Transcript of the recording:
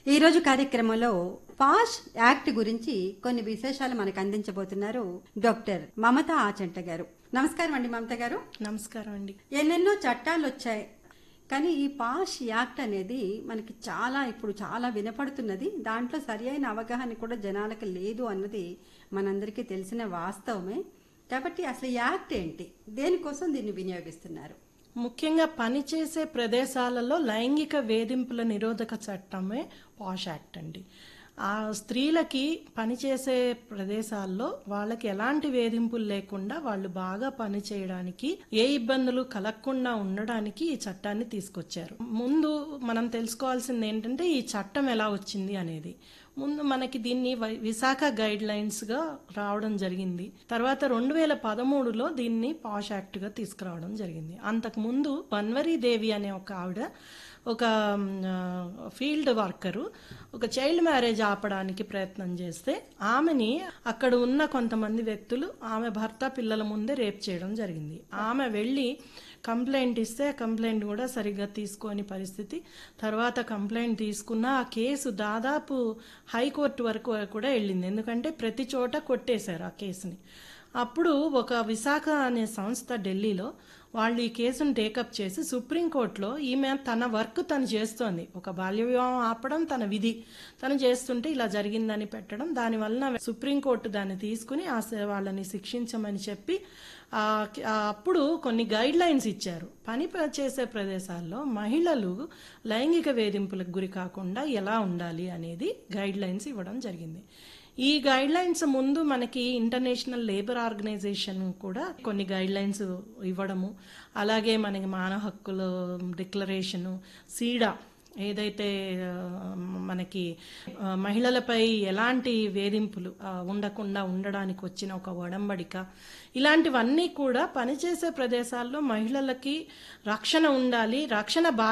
ఈ రోజు కార్యక్రమంలో పాష్ యాక్ట్ గురించి కొన్ని విశేషాలు మనకు అందించబోతున్నారు డాక్టర్ మమత ఆచంట గారు నమస్కారం అండి మమత గారు నమస్కారం అండి ఎన్నెన్నో చట్టాలు వచ్చాయి కానీ ఈ పాష్ యాక్ట్ అనేది మనకి చాలా ఇప్పుడు చాలా వినపడుతున్నది దాంట్లో సరి అయిన అవగాహన కూడా జనాలకు లేదు అన్నది మనందరికీ తెలిసిన వాస్తవమే కాబట్టి అసలు ఈ యాక్ట్ ఏంటి దేనికోసం దీన్ని వినియోగిస్తున్నారు ముఖ్యంగా పనిచేసే ప్రదేశాలలో లైంగిక వేధింపుల నిరోధక చట్టమే పాష్ యాక్ట్ అండి ఆ స్త్రీలకి పనిచేసే ప్రదేశాల్లో వాళ్ళకి ఎలాంటి వేధింపులు లేకుండా వాళ్ళు బాగా పని చేయడానికి ఏ ఇబ్బందులు కలగకుండా ఉండడానికి ఈ చట్టాన్ని తీసుకొచ్చారు ముందు మనం తెలుసుకోవాల్సింది ఏంటంటే ఈ చట్టం ఎలా వచ్చింది అనేది ముందు మనకి దీన్ని వై- విశాఖ గైడ్ లైన్స్ గా రావడం జరిగింది తర్వాత రెండు వేల పదమూడులో దీన్ని పాష్ యాక్ట్ గా తీసుకురావడం జరిగింది అంతకు ముందు బన్వరీ దేవి అనే ఒక ఆవిడ ఒక మ్, ఆ, ఫీల్డ్ వర్కరు ఒక చైల్డ్ మ్యారేజ్ ఆపడానికి ప్రయత్నం చేస్తే ఆమెని అక్కడ ఉన్న కొంతమంది వ్యక్తులు ఆమె భర్త పిల్లల ముందే రేప్ చేయడం జరిగింది ఆమె వెళ్ళి కంప్లైంట్ ఇస్తే కంప్లైంట్ కూడా సరిగ్గా తీసుకోని పరిస్థితి తర్వాత కంప్లైంట్ తీసుకున్న ఆ కేసు దాదాపు హైకోర్టు వరకు కూడా వెళ్ళింది ఎందుకంటే ప్రతి చోట కొట్టేశారు ఆ కేసుని అప్పుడు ఒక విశాఖ అనే సంస్థ ఢిల్లీలో వాళ్ళు ఈ కేసును టేకప్ చేసి సుప్రీంకోర్టులో ఈమె తన వర్క్ తను చేస్తోంది ఒక బాల్య వివాహం ఆపడం తన విధి తను చేస్తుంటే ఇలా జరిగిందని పెట్టడం దానివలన సుప్రీంకోర్టు దాన్ని తీసుకుని ఆ స- వాళ్ళని శిక్షించమని చెప్పి ఆ ఆ అప్పుడు కొన్ని గైడ్ లైన్స్ ఇచ్చారు పని ప- చేసే ప్రదేశాల్లో మహిళలు లైంగిక వేధింపులకు గురి కాకుండా ఎలా ఉండాలి అనేది గైడ్ లైన్స్ ఇవ్వడం జరిగింది ఈ గైడ్ లైన్స్ ముందు మనకి ఇంటర్నేషనల్ లేబర్ ఆర్గనైజేషన్ కూడా కొన్ని గైడ్ లైన్స్ ఇవ్వడము అలాగే మనకి మానవ హక్కుల డిక్లరేషను సీడా ఏదైతే ఆ, మనకి ఆ, మహిళలపై ఎలాంటి వేధింపులు ఆ, ఉండకుండా ఉండడానికి వచ్చిన ఒక ఒడంబడిక ఇలాంటివన్నీ కూడా పనిచేసే ప్రదేశాల్లో మహిళలకి రక్షణ ఉండాలి రక్షణ బా